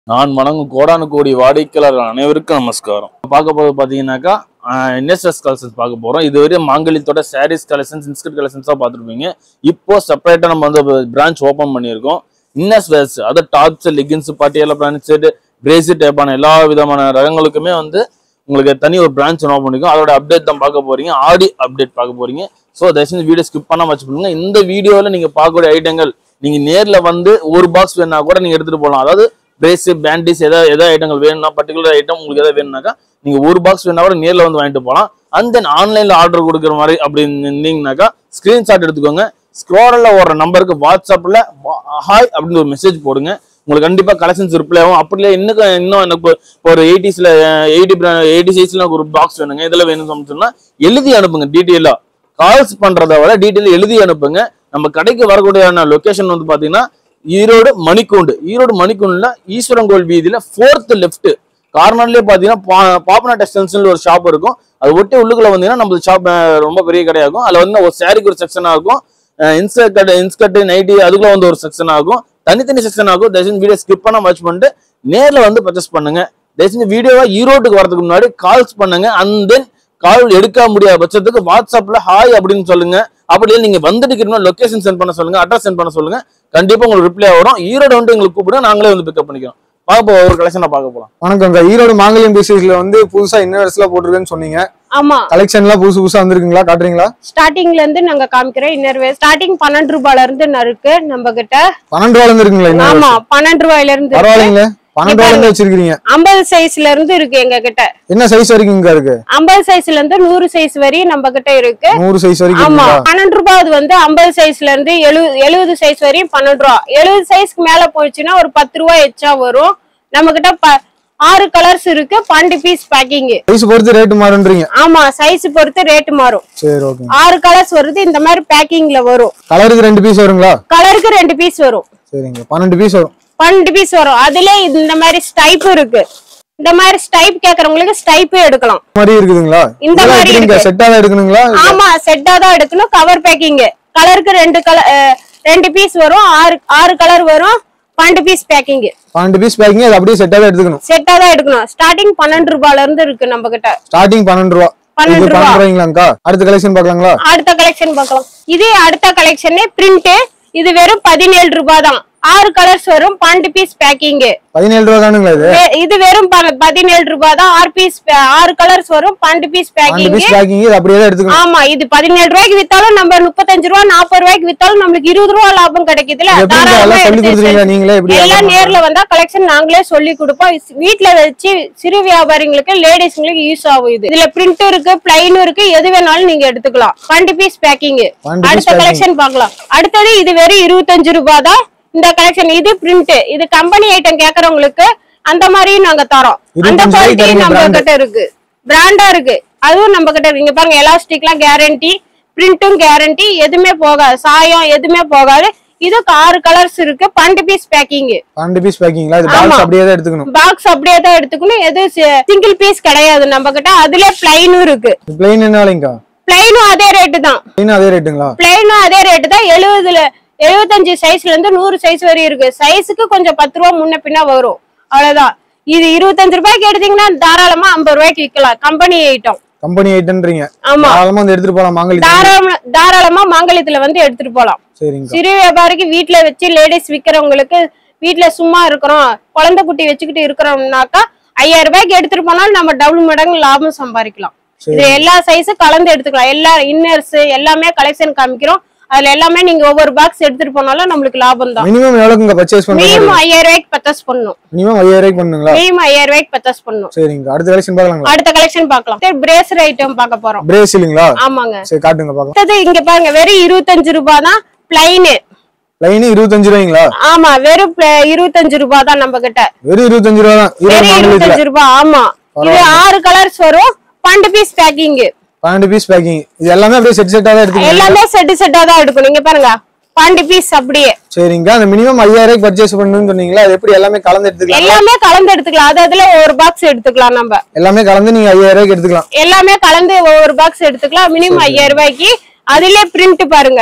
நான் வணங்கும் கோடானு கோடி வாடிக்கையாளர்கள் அனைவருக்கும் நமஸ்காரம் பார்க்க போது பார்த்தீங்கன்னாக்கா என்எஸ்எஸ் கலெக்ஷன்ஸ் பார்க்க போகிறோம் இதுவரை மாங்கல்யத்தோட சாரீஸ் கலெக்ஷன்ஸ் இன்ஸ்கர்ட் கலெக்ஷன்ஸாக பார்த்துருப்பீங்க இப்போ செப்பரேட்டாக நம்ம வந்து பிரான்ச் ஓப்பன் பண்ணியிருக்கோம் இன்னஸ் வேர்ஸ் அதாவது டாப்ஸ் லெகின்ஸ் பாட்டியெல்லாம் பிரான்ச் செட் பிரேசிட் டைப்பான எல்லா விதமான ரகங்களுக்குமே வந்து உங்களுக்கு தனி ஒரு பிரான்ச் ஓப்பன் பண்ணிருக்கோம் அதோட அப்டேட் தான் பார்க்க போறீங்க ஆடி அப்டேட் பார்க்க போறீங்க ஸோ தயவுசெய்து வீடியோ ஸ்கிப் பண்ணாம வச்சு பண்ணுங்க இந்த வீடியோவில் நீங்கள் பார்க்கக்கூடிய ஐட்டங்கள் நீங்க நேர்ல வந்து ஒரு பாக்ஸ் வேணா கூட நீங்க எடுத்துட்டு போகலாம் அதாவது பிரேஸ் பேண்டிஸ் எதாவது எதாவது ஐட்டங்கள் வேணும்னா பர்டிகுலர் ஐட்டம் உங்களுக்கு எதாவது வேணும்னாக்கா நீங்க ஒரு பாக்ஸ் வேணா கூட நேர்ல வந்து வாங்கிட்டு போகலாம் அண்ட் தென் ஆன்லைன்ல ஆர்டர் கொடுக்குற மாதிரி அப்படின்னு இருந்தீங்கன்னாக்கா ஸ்கிரீன்ஷாட் எடுத்துக்கோங்க ஸ்க்ரோலில் ஓடுற நம்பருக்கு வாட்ஸ்அப்ல ஹாய் அப்படின்னு ஒரு மெசேஜ் போடுங்க உங்களுக்கு கண்டிப்பா கலெக்ஷன்ஸ் ரிப்ளை ஆகும் அப்படி இல்லை இன்னும் இன்னும் எனக்கு இப்போ- இப்போ ஒரு எயிட்டிஸ்ல எயிட்டி எயிட்டி சைஸ்ல ஒரு பாக்ஸ் வேணுங்க இதெல்லாம் வேணும்னு சொன்னா எழுதி அனுப்புங்க டீட்டெயிலா கால்ஸ் பண்றதை விட டீட்டெயில் எழுதி அனுப்புங்க நம்ம கடைக்கு வரக்கூடியான லொகேஷன் வந்து பாத்தீங்கன்னா ஈரோடு மணிக்கூண்டு ஈரோடு மணிக்கூண்டுல ஈஸ்வரங்கோல் வீதியில ஃபோர்த் லெஃப்ட் கார்னர்லயே பாத்தீங்கன்னா பா- பாப்பனா டெக்ஸ்டைல்ஸ்னு ஒரு ஷாப் இருக்கும் அது ஒட்டி உள்ளுக்குள்ள வந்தீங்கன்னா நம்ம ஷாப் ரொம்ப பெரிய கடையா இருக்கும் அதுல வந்து ஒரு சாரிக்கு ஒரு செக்ஷனா இருக்கும் இன்ஸ்கர்ட் இன்ஸ்கர்ட் நைட்டி அதுக்குள்ள வந்து ஒரு செக்ஷன் ஆகும் தனித்தனி செக்ஷன் ஆகும் தயவுசெய்து வீடியோ ஸ்கிப் பண்ண வாட்ச் பண்ணிட்டு நேர்ல வந்து பர்ச்சேஸ் பண்ணுங்க தயவுசெய்து வீடியோவா ஈரோட்டுக்கு வரதுக்கு முன்னாடி கால்ஸ் பண்ணுங்க அண்ட் தென் கால் எடுக்க முடியாத பட்சத்துக்கு வாட்ஸ்அப்ல ஹாய் அப்படின்னு சொல்லுங்க அப்படியே நீங்க வந்துட்டு லொகேஷன் சென்ட் பண்ண சொல்லுங்க அட்ரஸ் சென்ட் பண்ண சொல்லுங்க கண்டிப்பா உங்களுக்கு ரிப்ளை வரும் ஈரோடு வந்து எங்களுக்கு கூப்பிடுங்க நாங்களே வந்து பிக்கப் பண்ணிக்கிறோம் பார்க்க போ ஒரு கலெக்ஷனை பார்க்க போலாம் வணக்கங்க ஈரோடு மாங்கல்யம் பிசிஸ்ல வந்து புதுசா இன்னர்ஸ்ல போட்டிருக்கேன்னு சொன்னீங்க ஆமா கலெக்ஷன் எல்லாம் புதுசு புதுசா வந்திருக்குங்களா காட்டுறீங்களா ஸ்டார்டிங்ல இருந்து நாங்க காமிக்கிறோம் இன்னர் வேர் ஸ்டார்டிங் பன்னெண்டு ரூபாயில இருந்து இருக்கு நம்ம கிட்ட பன்னெண்டு ரூபால இருந்து இருக்குங்களா இன்னர் ஆமா பன்னெண்டு ரூபாயில இருந்து இருக்கு. பரவாயில்லைங்களே பன்னெண்டு ரூபால இருந்து வச்சிருக்கீங்க ஐம்பது சைஸ்ல இருந்து இருக்கு எங்க கிட்ட என்ன சைஸ் வரைக்கும் இங்க இருக்கு ஐம்பது சைஸ்ல இருந்து நூறு சைஸ் வரையும் நம்ம கிட்ட இருக்கு நூறு சைஸ் வரைக்கும் ஆமா இருக்குங்களா பன்னெண்டு ரூபாய் வந்து ஐம்பது சைஸ்ல இருந்து எழுபது எழுபது சைஸ் வரையும் பன்னெண்டு ரூபா எழுபது சைஸ்க்கு மேல போயிடுச்சுன்னா ஒரு பத்து ரூபா எச்சா வரும் நம்ம கிட்ட ப- ஆறு கலர்ஸ் இருக்கு பன்னெண்டு பீஸ் பேக்கிங் சைஸ் பொறுத்து ரேட் மாறுன்றீங்க ஆமா சைஸ் பொறுத்து ரேட் மாறும் சரி ஓகே ஆறு கலர்ஸ் வருது இந்த மாதிரி பேக்கிங்ல வரும் கலருக்கு ரெண்டு பீஸ் வருங்களா கலருக்கு ரெண்டு பீஸ் வரும் சரிங்க பன்னெண்டு பீஸ் வரும் பன்னெண்டு பீஸ் வரும் அதுல இந்த மாதிரி ஸ்டைப் இருக்கு இந்த மாதிரி ஸ்டைப் கேக்குறவங்களுக்கு ஸ்டைப் எடுக்கலாம் இந்த மாதிரி இருக்குதுங்களா இந்த மாதிரி இருக்கு. செட்டா தான் எடுக்கணுங்களா ஆமா செட்டா தான் எடுக்கணும் கவர் பேக்கிங் கலருக்கு ரெண்டு கலர் ரெண்டு பீஸ் வரும் ஆறு ஆறு கலர் வரும் பன்னெண்டு பீஸ் பேக்கிங் பன்னெண்டு பீஸ் பேக்கிங் அது அப்படியே செட்டா தான் எடுத்துக்கணும் செட்டா தான் எடுக்கணும் ஸ்டார்டிங் பன்னெண்டு ரூபாயில இருந்து இருக்கு நம்ம கிட்ட ஸ்டார்டிங் பன்னெண்டு ரூபா பன்னெண்டு இது ரூபா. பன்னெண்டு ரூபாய்ங்களாங்கக்கா அடுத்த கலெக்ஷன் பார்க்கலாங்களா அடுத்த கலெக்ஷன் பார்க்கலாம் இதே அடுத்த கலெக்ஷனே பிரிண்ட் இது வெறும் பதினேழு ரூபாய் தான் ஆறு கலர்ஸ் வரும் பன்னெண்டு பீஸ் பேக்கிங் பதினேழு ரூபா தானுங்களா இது வே- இது வெறும் ப- பதினேழு ரூபாய் தான் ஆறு பீஸ் ஆறு கலர்ஸ் வரும் பன்னெண்டு பீஸ் பன்னெண்டு பேக்கிங் பீஸ் பேக்கிங் இது அப்படியே தான் எடுத்துக்கணும் ஆமா இது பதினேழு ரூபாய்க்கு வித்தாலும் நம்ம முப்பத்தஞ்சு ரூபா நாற்பது ரூபாய்க்கு வித்தாலும் நம்மளுக்கு இருபது ரூபா லாபம் கிடைக்குதுல எப்படி தாராளமா எல்லாம் சொல்லி எடுத்து கொடுத்துருங்களா நீங்களே எப்படி எல்லாம் வியாபாரம் நேர்ல வந்தா கலெக்ஷன் நாங்களே சொல்லி கொடுப்போம் இஸ்- வீட்ல வச்சு சிறு வியாபாரிங்களுக்கு லேடிஸ்ங்களுக்கு யூஸ் ஆகும் இது இதுல பிரிண்ட் இருக்கு பிளைனும் இருக்கு எது வேணாலும் நீங்க எடுத்துக்கலாம் பன்னெண்டு பீஸ் பேக்கிங் 12 piece அடுத்த packing. கலெக்ஷன் பார்க்கலாம் அடுத்தது இது வெறும் இருபத்தஞ்சு ரூபாய் தான் இந்த கலெக்ஷன் இது பிரிண்ட் இது கம்பெனி ஐட்டம் கேக்குறவங்களுக்கு அந்த மாதிரியும் நாங்க தரோம் அந்த 25 குவாலிட்டி தரீங்க நம்ம brand. கிட்ட இருக்கு பிராண்டா இருக்கு அதுவும் நம்ம கிட்ட இருக்கு இங்க பாருங்க எலாஸ்டிக்லாம் கேரண்டி பிரிண்ட்டும் கேரண்டி எதுவுமே போகாது சாயம் எதுவுமே போகாது இதுக்கு ஆறு கலர்ஸ் இருக்கு பன்னெண்டு பீஸ் பேக்கிங் பன்னெண்டு பீஸ் பேக்கிங்களா இது ஆமா. பாக்ஸ் அப்படியே தான் எடுத்துக்கணும் பாக்ஸ் அப்படியே தான் எடுத்துக்கணும் எது சிங்கிள் பீஸ் கிடையாது நம்ம கிட்ட அதுல பிளைனும் இருக்கு பிளெயின் என்ன விலைங்கக்கா பிளைனும் அதே ரேட்டு தான் பிளெயின் அதே ரேட்டுங்களா பிளைனும் அதே ரேட்டு தான் எழுபதுல எழுபத்தஞ்சு சைஸ்ல இருந்து நூறு சைஸ் வரையும் இருக்கு சைஸுக்கு கொஞ்சம் பத்து ரூபா முன்ன பின்ன வரும் அவ்வளவுதான் இது இருபத்தஞ்சு ரூபாய்க்கு எடுத்தீங்கன்னா தாராளமா ஐம்பது ரூபாய்க்கு விற்கலாம் கம்பெனி ஐட்டம் கம்பெனி ஐட்டம்ன்றீங்க ஆமா தாராளமா வந்து எடுத்துட்டு போலாம் மாங்கல்யம் தாராளமா தாராளமா மாங்கல்யத்துல வந்து எடுத்துட்டு போலாம் சரிங்கக்கா சிறு வியாபாரிக்கு வீட்ல வச்சு லேடிஸ் விக்கிறவங்களுக்கு வீட்ல சும்மா இருக்கிறோம் குழந்தை குட்டி வச்சுக்கிட்டு இருக்கிறோம்னாக்கா ஐயாயிரம் ரூபாய்க்கு எடுத்துட்டு போனாலும் நம்ம டபுள் மடங்கு லாபம் சம்பாதிக்கலாம் இது எல்லா சைஸும் கலந்து எடுத்துக்கலாம் எல்லா இன்னர்ஸ் எல்லாமே கலெக்ஷன் காமிக்கிறோம் அதுல எல்லாமே நீங்க ஒவ்வொரு பாக்ஸ் எடுத்துட்டு போனாலும் நம்மளுக்கு லாபம் தான் மினிமம் எவ்வளவுங்க பர்ச்சேஸ் பண்றீங்க மினிமம் ஐயாயிரம் ரூபாய்க்கு பர்ச்சேஸ் பண்ணணும் மினிமம் ஐயாயிரம் ரூபாய்க்கு பண்ணுங்களா மினிமம் ஐயாயிரம் ரூபாய்க்கு பர்ச்சேஸ் பண்ணணும் சரிங்க அடுத்த கலெக்ஷன் பார்க்கலாங்களா அடுத்த கலெக்ஷன் பார்க்கலாம் பிரேசர் ஐட்டம் பார்க்க போறோம் பிரேஸ் இல்லைங்களா ஆமாங்க சரி காட்டுங்க பார்க்கலாம் அடுத்தது இங்க பாருங்க வெறும் இருபத்தஞ்சு ரூபாய் தான் பிளைனு லைன் இருபத்தஞ்சு ரூபாய்ங்களா ஆமா வெறும் pla- இருபத்தஞ்சு ரூபாய் தான் நம்ம கிட்ட வெறும் இருபத்தஞ்சு ரூபா தான் ஈரோடு வெறும் மாங்கல்யத்துல இருபத்தஞ்சு ரூபாய் ஆமா இது ஆறு கலர்ஸ் வரும் பன்னெண்டு பீஸ் பேக்கிங் பன்னெண்டு பீஸ் பேக்கிங் இது எல்லாமே அப்படியே செட் செட்டா தான் எடுத்துக்கணும் எல்லாமே செட்டு செட்டா தான் எடுக்கணும் இங்க பாருங்க பன்னெண்டு பீஸ் அப்படியே சரிங்க அந்த மினிமம் ஐயாயிரம் ரூபாய்க்கு பர்ச்சேஸ் பண்ணணும்னு சொன்னீங்களா அது எப்படி எல்லாமே கலந்து எடுத்துக்கலாம் எல்லாமே கலந்து எடுத்துக்கலாம் அது அதுல ஒரு பாக்ஸ் எடுத்துக்கலாம் நம்ம எல்லாமே கலந்து நீங்க ஐயாயிரம் ரூபாய்க்கு எடுத்துக்கலாம் எல்லாமே கலந்து ஒவ்வொரு பாக்ஸ் எடுத்துக்கலாம் மினிமம் ஐயாயிரம் ரூபாய்க்கு அதுலயே பிரிண்ட் பாருங்க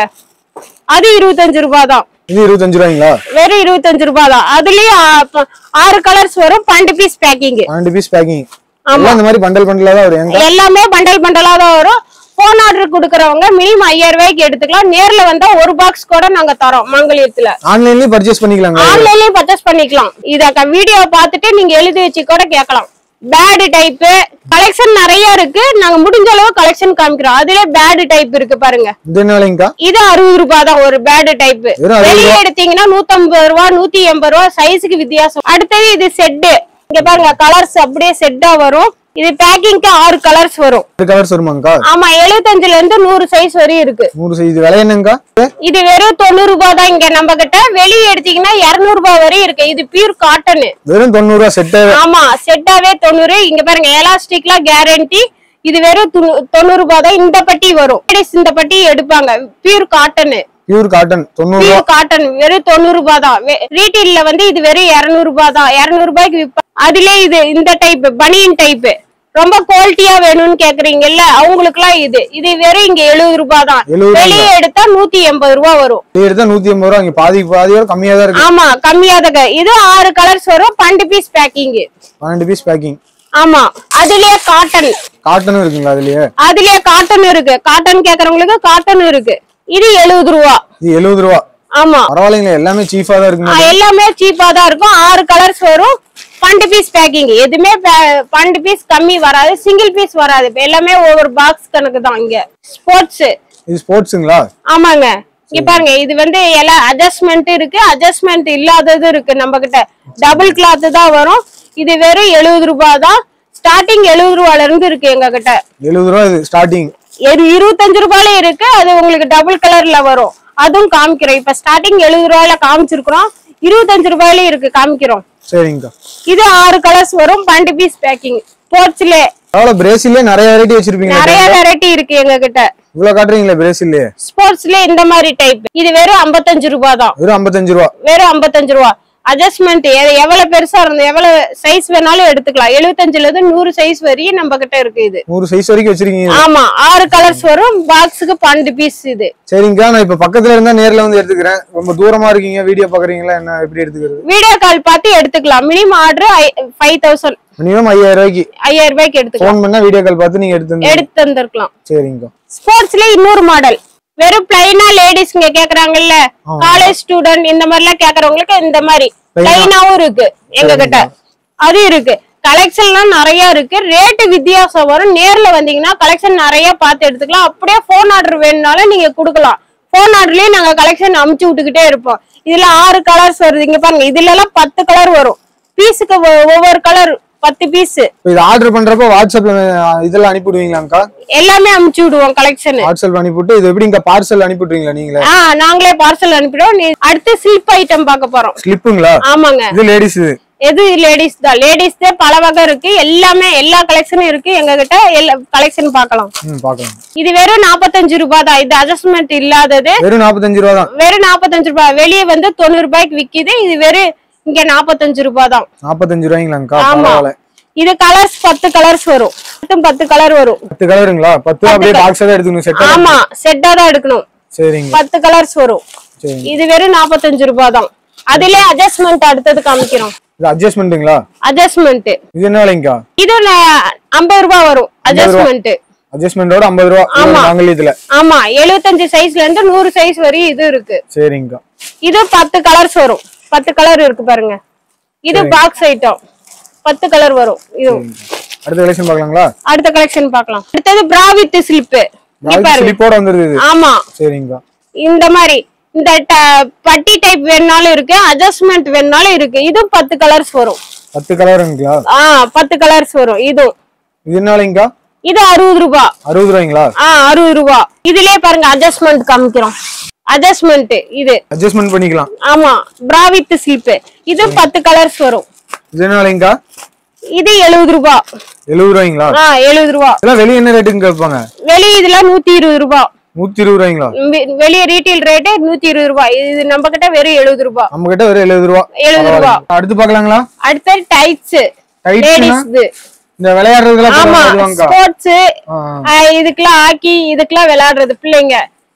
அது இருபத்தஞ்சு ரூபாய் தான் இது இருபத்தஞ்சு ரூபாய்ங்களா வெறும் இருபத்தஞ்சு ரூபாய் தான் அதுலயும் ஆ, ப- ஆறு கலர்ஸ் வரும் பன்னெண்டு பீஸ் பேக்கிங் பன்னெண்டு பீஸ் பேக்கிங் எல்லாம் இந்த மாதிரி பண்டல் பண்டலா தான் வரும் எங்க எல்லாமே பண்டல் பண்டலா தான் வரும் போன் ஆர்டர் கொடுக்கறவங்க மினிமம் ஐயாயிரம் ரூபாய்க்கு எடுத்துக்கலாம் நேர்ல வந்தா ஒரு பாக்ஸ் கூட நாங்க தரோம் மங்கலியத்துல ஆன்லைன்லயும் பர்ச்சேஸ் பண்ணிக்கலாங்க ஆன்லைன்லயும் பர்ச்சேஸ் பண்ணிக்கலாம் இத வீடியோ பார்த்துட்டு நீங்க எழுதி வச்சு கூட கேட்கலாம் பேடு டைப் கலெக்ஷன் நிறைய இருக்கு நாங்க முடிஞ்ச அளவு கலெக்ஷன் காமிக்கிறோம் அதுல பேடு டைப் இருக்கு பாருங்க இது என்ன விலைங்கக்கா இது அறுபது ரூபாய் தான் ஒரு பேடு டைப் வெறும் அறுபது வெளியே எடுத்தீங்கன்னா நூத்தம்பது ரூபா நூத்தி எண்பது ரூபா சைஸுக்கு வித்தியாசம் அடுத்தது இது செட்டு இங்க பாருங்க கலர்ஸ் அப்படியே செட்டா வரும் இது பேக்கிங்க்கு ஆறு கலர்ஸ் வரும் இது கலர்ஸ் வருமாங்கக்கா ஆமா எழுபத்தஞ்சுல இருந்து நூறு சைஸ் வரையும் இருக்கு நூறு சைஸ் இது விலை என்னங்கக்கா இது வெறும் தொண்ணூறு ரூபாய் தான் இங்க நம்ம கிட்ட வெளியே எடுத்தீங்கன்னா இருநூறு ரூபாய் வரையும் இருக்கு இது பியூர் காட்டனு வெறும் தொண்ணூறு ரூபா செட்டு ஆமா செட்டாவே தொண்ணூறு இங்க பாருங்க எலாஸ்டிக்லாம் கேரண்டி இது வெறும் தொண்ணூ- தொண்ணூறு ரூபாய் தான் இந்த பட்டி வரும் Ladies இந்த பட்டி எடுப்பாங்க பியூர் காட்டனு பியூர் காட்டன் தொண்ணூறு ரூபா பியூர் காட்டன் வெறும் தொண்ணூறு ரூபாய் தான் ரீட்டெயில்ல வந்து இது வெறும் இருநூறு ரூபாய் தான் இருநூறு ரூபாய்க்கு விப்பா அதுலயே இது இந்த டைப் பனியன் டைப் ரொம்ப குவாலிட்டியா வேணும்னு கேக்குறீங்கல்ல அவங்களுக்கு எல்லாம் இது இது வெறும் இங்க எழுபது ரூபாய் தான் 70 ரூபாய். வெளியே எடுத்தா நூத்தி எண்பது ரூபாய் வரும் இது எடுத்தா நூத்தி எண்பது ரூபா இங்க பாதி பாதியோட கம்மியா தான் இருக்கு ஆமா கம்மியாதக இது ஆறு கலர்ஸ் வரும் பன்னெண்டு பீஸ் பேக்கிங் பன்னெண்டு பீஸ் பேக்கிங் ஆமா அதுலயே காட்டன் காட்டனும் இருக்குங்களா அதுலயே அதுலயே காட்டன் இருக்கு காட்டன் கேக்குறவங்களுக்கு காட்டன் இருக்கு இது எழுபது ரூபா இது எழுபது ரூபா ஆமா பரவாயில்லைங்களா எல்லாமே சீஃபா தான் ஆ, இருக்குங்க எல்லாமே சீப்பா தான் இருக்கும் ஆறு கலர்ஸ் வரும் பன்னெண்டு பீஸ் பேக்கிங் எதுவுமே பே- பன்னெண்டு பீஸ் கம்மி வராது சிங்கிள் பீஸ் வராது இப்ப எல்லாமே ஒவ்வொரு பாக்ஸ் கணக்கு தான் இங்க ஸ்போர்ட்ஸ் இது ஸ்போர்ட்ஸுங்களா ஆமாங்க இங்க பாருங்க இது வந்து எல்லா அட்ஜஸ்ட்மெண்ட் இருக்கு அட்ஜஸ்ட்மெண்ட் இல்லாதது இருக்கு நம்ம கிட்ட டபுள் கிளாத் தான் வரும் இது வெறும் எழுபது ரூபாய் தான் ஸ்டார்டிங் எழுபது ரூபாயில இருந்து இருக்கு எங்க கிட்ட எழுபது ரூபா இது ஸ்டார்டிங் இது இருபத்தஞ்சு ரூபாயில இருக்கு அது உங்களுக்கு டபுள் கலர்ல வரும் அதுவும் காமிக்கிறோம் இப்ப ஸ்டார்டிங் எழுபது ரூபாயில காமிச்சிருக்கிறோம் இருபத்தஞ்சு ரூபாயில இருக்கு காமிக்கிறோம் சரிங்கக்கா இது ஆறு கலர்ஸ் வரும் பன்னெண்டு பீஸ் பேக்கிங் ஸ்போர்ட்ஸ்ல பரவாயில்ல பிரேசிலே நிறைய வெரைட்டி வச்சிருப்பீங்க நிறைய வெரைட்டி இருக்கு எங்க கிட்ட இவ்வளவு காட்டுறீங்களா பிரேசிலே ஸ்போர்ட்ஸ்ல இந்த மாதிரி டைப் இது வெறும் ஐம்பத்தஞ்சு ரூபாய் தான் வெறும் ஐம்பத்தஞ்சு ரூபா வெறும் ஐம்பத்தஞ்சு ரூபா அட்ஜஸ்ட்மெண்ட் எவ்வளவு பெருசா இருந்து எவ்வளவு சைஸ் வேணாலும் எடுத்துக்கலாம் எழுபத்தஞ்சுல இருந்து நூறு சைஸ் வரையும் நம்ம கிட்ட இருக்கு இது நூறு சைஸ் வரைக்கும் வச்சிருக்கீங்க ஆமா ஆறு கலர்ஸ் வரும் பாக்ஸுக்கு பன்னெண்டு பீஸ் இது சரிங்கக்கா நான் இப்ப பக்கத்துல இருந்தா நேர்ல வந்து எடுத்துக்கிறேன் ரொம்ப தூரமா இருக்கீங்க வீடியோ பாக்குறீங்களா என்ன எப்படி எடுத்துக்கிறது வீடியோ கால் பார்த்து எடுத்துக்கலாம் minimum order five thousand minimum ஐயாயிரம் ரூபாய்க்கு ஐயாயிரம் ரூபாய்க்கு எடுத்துக்கலாம் ஃபோன் பண்ணா வீடியோ கால் பார்த்து நீங்க எடுத்து வந்து- எடுத்து தந்திருக்கலாம் சரிங்கக்கா ஸ்போர்ட்ஸ்ல இன்னொரு மாடல் வெறும் பிளைனா லேடிஸ் இங்க கேக்குறாங்கல்ல காலேஜ் ஸ்டூடெண்ட் இந்த மாதிரி எல்லாம் கேக்குறவங்களுக்கு இந்த மாதிரி பிளைனாவும் இருக்கு எங்க கிட்ட அது இருக்கு கலெக்ஷன்லாம் நிறைய இருக்கு ரேட்டு வித்தியாசம் வரும் நேர்ல வந்தீங்கன்னா கலெக்ஷன் நிறைய பார்த்து எடுத்துக்கலாம் அப்படியே போன் ஆர்டர் வேணும்னாலும் நீங்க கொடுக்கலாம் போன் ஆர்டர்லயே நாங்க கலெக்ஷன் அமுச்சு விட்டுக்கிட்டே இருப்போம் இதுல ஆறு கலர்ஸ் வருது இங்க பாருங்க இதுல எல்லாம் பத்து கலர் வரும் பீஸுக்கு ஒவ்வொரு கலர் பத்து பீஸ் இப்போ இது ஆர்டர் பண்றப்ப வாட்ஸ்அப்ல அஹ், இதெல்லாம் அனுப்பி விடுவீங்களாக்கா எல்லாமே அமுச்சு விடுவோம் கலெக்ஷன் வாட்ஸ்அப் அனுப்பிவிட்டு இது எப்படிங்க பார்சல் அனுப்பி விட்டுறீங்களா நீங்களே ஆ நாங்களே பார்சல் அனுப்பிடுவோம் நீ அடுத்து ஸ்லிப் ஐட்டம் பார்க்க போறோம் ஸ்லிப்புங்களா ஆமாங்க இது லேடிஸ் இது எது லேடிஸ் தான் லேடிஸ் பல வகை இருக்கு எல்லாமே எல்லா கலெக்ஷனும் இருக்கு எங்க கிட்ட எல்லா கலெக்ஷன் பார்க்கலாம் ம் பார்க்கலாம் இது வெறும் நாற்பத்தஞ்சு ரூபாய் தான் இது அட்ஜஸ்ட்மெண்ட் இல்லாதது வெறும் நாற்பத்தஞ்சு ரூபா தான் வெறும் நாற்பத்தஞ்சு ரூபாய் வெளியே வந்து தொண்ணூறு ரூபாய்க்கு விக்குது இது வெறும் இங்க நாற்பத்தஞ்சு ரூபாய் தான் நாற்பத்தஞ்சு ரூபாய்ங்களாங்கக்கா ஆமா பரவாயில்ல இது கலர்ஸ் பத்து கலர்ஸ் வரும் மொத்தம் பத்து கலர் வரும் பத்து கலருங்களா பத்து அப்படியே பாக்ஸா தான் எடுத்துக்கணும் செட் ஆமா செட்டா தான் எடுக்கணும் சரிங்க பத்து கலர்ஸ் வரும் சரிங்க இது வெறும் நாற்பத்தஞ்சு ரூபாய் தான் அதுலயே அட்ஜஸ்ட்மெண்ட் அடுத்தது காமிக்கிறோம் இது அட்ஜஸ்ட்மெண்ட்டுங்களா அட்ஜஸ்ட்மெண்ட் இது என்ன விலைங்கக்கா இது ஐம்பது ரூபாய் வரும் அட்ஜஸ்ட்மெண்ட் அட்ஜஸ்ட்மெண்டோட ஐம்பது ரூபா நாங்கள்ல ஆமா எழுபத்தஞ்சு சைஸ்ல இருந்து நூறு சைஸ் வரையும் இது இருக்கு சரிங்கக்கா இது பத்து கலர்ஸ் வரும் பத்து கலர் இருக்கு பாருங்க இது பாக்ஸ் ஐட்டம் பத்து கலர் வரும் இது அடுத்த கலெக்ஷன் பார்க்கலாங்களா அடுத்த கலெக்ஷன் பார்க்கலாம் அடுத்தது bra with slip இங்க பாருங்க ஸ்லிப்போட வந்துருது இது ஆமா சரிங்கக்கா இந்த மாதிரி இந்த ட- பட்டி டைப் வேணுனாலும் இருக்கு அட்ஜஸ்ட்மெண்ட் வேணுனாலும் இருக்கு இதுவும் பத்து கலர்ஸ் வரும் பத்து கலருங்களா ஆ பத்து கலர்ஸ் வரும் இதுவும் இது என்ன விலைங்கக்கா இது அறுபது ரூபாய் அறுபது ரூபாய்ங்களா ஆ அறுபது ரூபாய் இதுலயே பாருங்க அட்ஜஸ்ட்மெண்ட் காமிக்கிறோம் அட்ஜஸ்ட்மெண்ட் இது அட்ஜஸ்ட்மெண்ட் பண்ணிக்கலாம் ஆமா bra with slip இது பத்து கலர்ஸ் வரும் இது என்ன விலைங்கக்கா இது எழுபது ரூபாய் எழுபது ரூபாய்ங்களா ஆ எழுபது ரூபாய் இதெல்லாம் வெளியே என்ன ரேட்டுங்க கேட்பாங்க வெளியே இதுல நூத்தி இருபது ரூபாய் நூத்தி இருபது ரூபாய்ங்களா வெ- வெளியே ரீட்டைல் ரேட்டு நூத்தி இருபது ரூபாய் இது நம்ம கிட்ட வெறும் எழுபது ரூபாய் நம்ம கிட்ட வெறும் எழுபது ரூபா எழுபது ரூபாய் அடுத்து பார்க்கலாங்களா அடுத்தது டைட்ஸ் டைட்ஸ்னா லேடிஸ் இது இந்த விளையாடுறதுலாம் ஆமா வருவாங்கக்கா ஸ்போர்ட்ஸ் ஆ, ஆ. இதுக்கெல்லாம் ஆக்கி இதுக்கெல்லாம் விளையாடுறது பிள்ளைங்க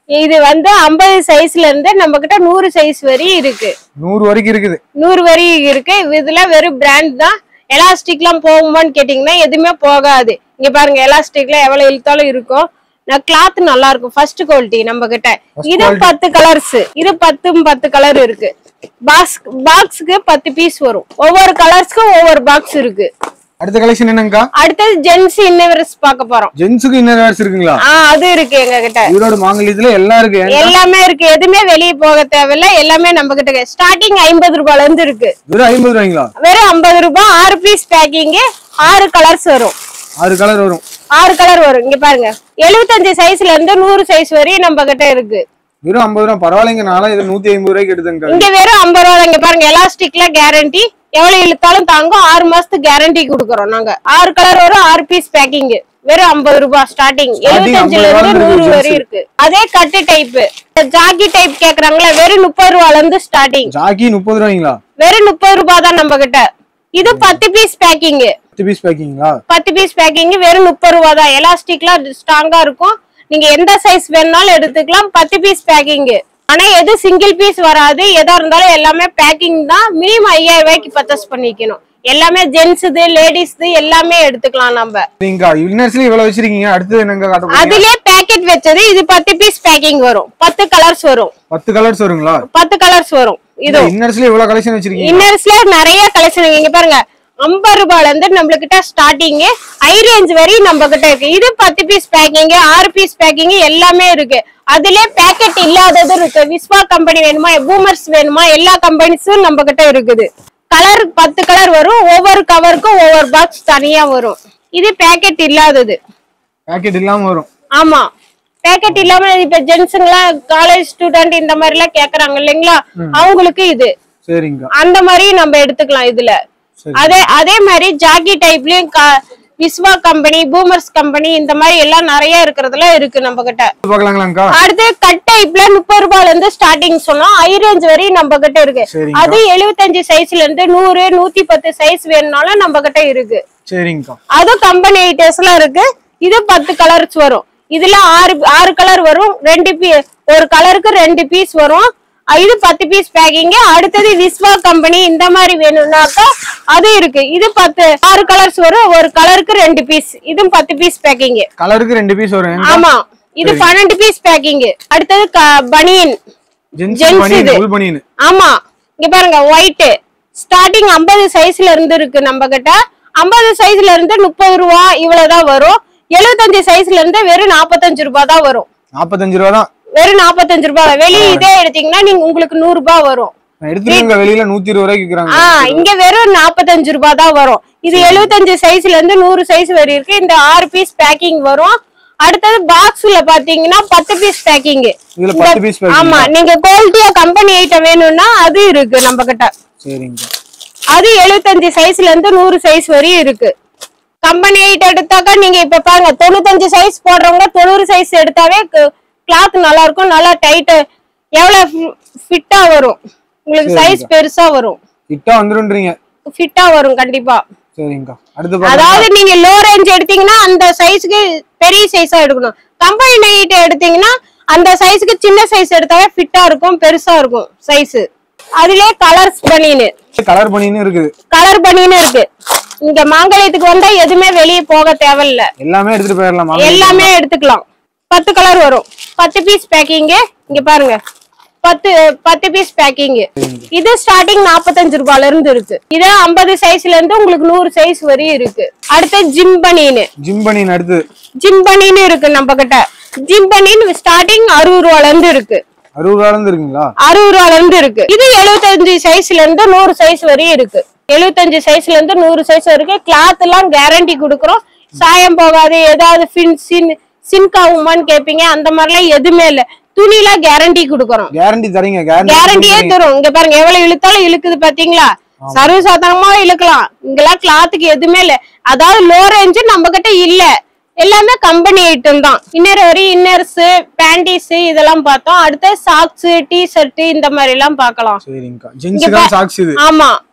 இது வந்து ஐம்பது சைஸ்ல இருந்து நம்ம கிட்ட நூறு சைஸ் வரை இருக்கு நூறு வரைக்கும் இருக்குது நூறு வரை இருக்கு இதுல வெறும் பிராண்ட் தான் எலாஸ்டிக்லாம் போகுமான்னு கேட்டீங்கன்னா எதுவுமே போகாது இங்க பாருங்க எலாஸ்டிக்ல எவ்வளவு இழுத்தாலும் இருக்கும் கிளாத் நல்லா இருக்கும் ஃபர்ஸ்ட் குவாலிட்டி நம்ம கிட்ட இது பத்து கலர்ஸ் இது பத்து பத்து கலர் இருக்கு பாக்ஸ் பாக்ஸ்க்கு பத்து பீஸ் வரும் ஒவ்வொரு கலர்ஸ்க்கும் ஒவ்வொரு பாக்ஸ் இருக்கு அடுத்த கலெக்ஷன் என்னங்கக்கா அடுத்தது ஜென்ஸ் இன்னவர்ஸ் பார்க்க போறோம் ஜென்ஸுக்கு இன்னர் வேர்ஸ் இருக்குங்களா ஆ அது இருக்கு எங்க கிட்ட ஈரோடு மாங்கல்யத்துல எல்லாம் இருக்கு எல்லாமே இருக்கு எதுவுமே வெளியே போக தேவையில்ல எல்லாமே நம்ம கிட்ட ஸ்டார்டிங் ஐம்பது ரூபாய்ல இருந்து இருக்கு வெறும் ஐம்பது ரூபாய்ங்களா வெறும் ஐம்பது ரூபாய் ஆறு பீஸ் பேக்கிங் ஆறு கலர்ஸ் வரும் ஆறு கலர் வரும் ஆறு கலர் வரும் இங்க பாருங்க எழுபத்தஞ்சு சைஸ்ல இருந்து நூறு சைஸ் வரையும் நம்ம கிட்ட இருக்கு வெறும் ஐம்பது ரூபா பரவாயில்லைங்க நாளா இது நூத்தி ஐம்பது ரூபாய்க்கு எடுத்தேங்க இங்க வெறும் ஐம்பது ரூபா இங்க பாருங்க எலாஸ்டிக்ல கேரண்டி எவ்வளவு இழுத்தாலும் தாங்கும் ஆறு மாசத்துக்கு கேரண்டி கொடுக்குறோம் நாங்க ஆறு கலர் வரும் ஆறு பீஸ் பேக்கிங் வெறும் ஐம்பது ரூபாய் ஸ்டார்டிங் எழுபத்தஞ்சுல இருந்து நூறு வரை இருக்கு அதே கட்டு டைப் ஜாக்கி டைப் கேக்குறாங்களா வெறும் முப்பது ரூபால இருந்து ஸ்டார்டிங் ஜாக்கி முப்பது ரூபாய்ங்களா வெறும் முப்பது ரூபாய் தான் நம்ம கிட்ட இது பத்து பீஸ் பேக்கிங் பத்து பீஸ் பேக்கிங்களா பத்து பீஸ் பேக்கிங் வெறும் முப்பது ரூபா தான் எலாஸ்டிக்லாம் ஸ்ட்ராங்கா இருக்கும் நீங்க எந்த சைஸ் வேணும்னாலும் எடுத்துக்கலாம் பத்து பீஸ் பேக்கிங் ஆனா எது சிங்கிள் பீஸ் வராது எதா இருந்தாலும் எல்லாமே பேக்கிங் தான் மினிமம் ஐயாயிரம் ரூபாய்க்கு பர்ச்சேஸ் பண்ணிக்கணும் எல்லாமே ஜென்ஸுது லேடிஸ்து எல்லாமே எடுத்துக்கலாம் நம்ம நீங்க இன்னர்ஸ்ல இவ்வளவு வச்சிருக்கீங்க அடுத்தது என்னங்க காட்ட போறீங்க அதுலயே பேக்கெட் வச்சது இது பத்து பீஸ் பேக்கிங் வரும் பத்து கலர்ஸ் வரும் பத்து கலர்ஸ் வருங்களா பத்து கலர்ஸ் வரும் இது இன்னர்ஸ்ல இவ்வளவு கலெக்ஷன் வச்சிருக்கீங்க இன்னர்ஸ்ல நிறைய கலெக்ஷன் இங்க பாருங்க ஐம்பது ரூபாய்ல இருந்து நம்ம கிட்ட ஸ்டார்டிங் ஹை ரேஞ்ச் வரையும் நம்ம கிட்ட இருக்கு இது பத்து பீஸ் பேக்கிங் ஆறு பீஸ் பேக்கிங் எல்லாமே இருக்கு அதுலயே பேக்கெட் இல்லாததும் இருக்கு விஸ்வா கம்பெனி வேணுமா பூமர்ஸ் வேணுமா எல்லா கம்பெனிஸும் நம்ம கிட்ட இருக்குது கலர் பத்து கலர் வரும் ஒவ்வொரு கவருக்கும் ஒவ்வொரு பாக்ஸ் தனியா வரும் இது பேக்கெட் இல்லாதது பேக்கெட் இல்லாம வரும் ஆமா பேக்கெட் இல்லாம இப்ப ஜென்ஸுங்களாம் காலேஜ் ஸ்டூடெண்ட் இந்த மாதிரி எல்லாம் கேக்குறாங்க இல்லைங்களா அவங்களுக்கு இது சரிங்க அந்த மாதிரி நம்ம எடுத்துக்கலாம் இதுல சரி. அதே அதே மாதிரி ஜாக்கி டைப்லயும் க- விஸ்வா கம்பெனி பூமர்ஸ் கம்பெனி இந்த மாதிரி எல்லாம் நிறைய இருக்கிறதுல இருக்கு நம்ம கிட்ட பாக்கலாங்களாங்கக்கா அடுத்து கட் டைப்ல முப்பது ரூபாய்ல இருந்து ஸ்டார்டிங் சொன்னோம் ஹை ரேஞ்ச் வரையும் நம்ம கிட்ட இருக்கு சரிங்க. அது எழுபத்தஞ்சு சைஸ்ல இருந்து நூறு நூத்தி பத்து சைஸ் வேணும்னாலும் நம்ம கிட்ட இருக்கு சரிங்கக்கா அது கம்பெனி ஐட்டம்ஸ்ல இருக்கு இது பத்து கலர்ஸ் வரும் இதுல ஆறு ஆறு கலர் வரும் ரெண்டு பீ ஒரு கலருக்கு ரெண்டு பீஸ் வரும் அஹ் இது பத்து பீஸ் பேக்கிங் அடுத்தது விஸ்வா கம்பெனி இந்த மாதிரி வேணும்னாக்கா அது இருக்கு இது பத்து ஆறு கலர்ஸ் வரும் ஒரு கலருக்கு ரெண்டு பீஸ் இதுவும் பத்து பீஸ் பேக்கிங் கலருக்கு ரெண்டு பீஸ் வரும் ஆமா இது பன்னெண்டு பீஸ் பேக்கிங் அடுத்தது க- பனியன் ஜென்ஸ் Gents பனியன் இது. ஃபுல் பனியன் ஆமா இங்க பாருங்க ஒயிட் ஸ்டார்டிங் 50 சைஸ்ல இருந்து இருக்கு நம்ம கிட்ட 50 சைஸ்ல இருந்து முப்பது ரூபா இவ்வளவுதான் வரும் 75 சைஸ்ல இருந்து வெறும் 45 ரூபாய் தான் வரும் நாற்பத்தஞ்சு ரூபா தான் வெறும் 45 ரூபாய் தான். வெளிய இதே எடுத்தீங்கன்னா நீங்க உங்களுக்கு நூறு ரூபாய் வரும் நான் எடுத்துருங்க வெளியில நூத்தி இருபது ரூபாய்க்கு விற்கிறாங்க ஆஹ் இங்க வெறும் 45 ரூபாய் தான் வரும் இது 75 சைஸ்ல இருந்து நூறு சைஸ் வரை இருக்கு இந்த ஆறு பீஸ் பேக்கிங் வரும் அடுத்தது பாக்ஸ்ல பாத்தீங்கன்னா பத்து பீஸ் பேக்கிங் இதுல பத்து பீஸ் ஆமா நீங்க குவாலிட்டியா கம்பெனி ஐட்டம் வேணும்னா அது இருக்கு நம்ம கிட்ட சரிங்க அது 75 சைஸ்ல இருந்து நூறு சைஸ் வரையும் இருக்கு கம்பெனி ஐட்டம் எடுத்தாக்கா நீங்க இப்ப பாருங்க தொண்ணூத்தஞ்சு சைஸ் போடுறவங்க தொண்ணூறு சைஸ் எடுத்தாவே கிளாத் நல்லா இருக்கும் நல்லா டைட் எவ்வளவு ஃபிட்டா வரும் உங்களுக்கு சைஸ் பெருசா வரும் கிட்டா வந்துருன்றீங்க ஃபிட்டா வரும் கண்டிப்பா சரிங்கக்கா அடுத்து பாருங்க அதாவது நீங்க லோ ரேஞ்ச் எடுத்தீங்கன்னா அந்த சைஸ்க்கு பெரிய சைஸா எடுக்கணும் கம்பெனி நைட் எடுத்தீங்கன்னா அந்த சைஸ்க்கு சின்ன சைஸ் எடுத்தாவே ஃபிட்டா இருக்கும் பெருசா இருக்கும் சைஸ் அதுலயே கலர்ஸ் பண்ணின்னு கலர் பனியன் இருக்குது கலர் பண்ணின்னு இருக்கு இங்க மாங்கல்யத்துக்கு வந்தா எதுவுமே வெளியே போக தேவையில்ல எல்லாமே எடுத்துட்டு போயிடலாம் எல்லாமே எடுத்துக்கலாம் பத்து கலர் வரும் பத்து பீஸ் பேக்கிங் இங்க பாருங்க பத்து பத்து பீஸ் பேக்கிங் இது ஸ்டார்டிங் 45 ரூபாயில இருந்து இருக்கு இது 50 சைஸ்ல இருந்து உங்களுக்கு நூறு சைஸ் வரையும் இருக்கு அடுத்து ஜிம் பனின்னு ஜிம் பனியன் அடுத்து ஜிம் பனின்னு இருக்கு நம்ம கிட்ட ஜிம் பனின்னு ஸ்டார்டிங் அறுபது ரூபாயில இருந்து இருக்கு அறுபது ரூபால இருந்து இருக்குங்களா அறுபது ரூபாயில இருந்து இருக்கு இது 75 சைஸ்ல இருந்து நூறு சைஸ் வரையும் இருக்கு 75 சைஸ்ல இருந்து நூறு சைஸ் வரைக்கும் கிளாத் எல்லாம் கேரண்டி கொடுக்குறோம் சாயம் போகாது ஏதாவது ஃபின் சின் சின்க் ஆகுமான்னு கேப்பீங்க அந்த மாதிரிலாம் எதுவுமே இல்ல துணிலாம் கேரண்டி கொடுக்குறோம் கேரண்டி தரீங்க கேரண்டியே கேரண்டி தரும் இங்க பாருங்க எவ்வளவு இழுத்தாலும் இழுக்குது பாத்தீங்களா சர்வசாதாரணமா இழுக்கலாம் இங்கெல்லாம் கிளாத்துக்கு எதுவுமே இல்ல அதாவது லோ ரேஞ்சு நம்ம கிட்ட இல்ல எல்லாமே கம்பெனி ஐட்டம் தான் இன்னர் வரி இன்னர்ஸ் பேண்டிஸ் இதெல்லாம் பார்த்தோம் அடுத்து சாக்ஸ் டி ஷர்ட் இந்த மாதிரி எல்லாம் பார்க்கலாம் சரிங்கக்கா ஜென்ஸுக்கான சாக்ஸ் இது ஆமா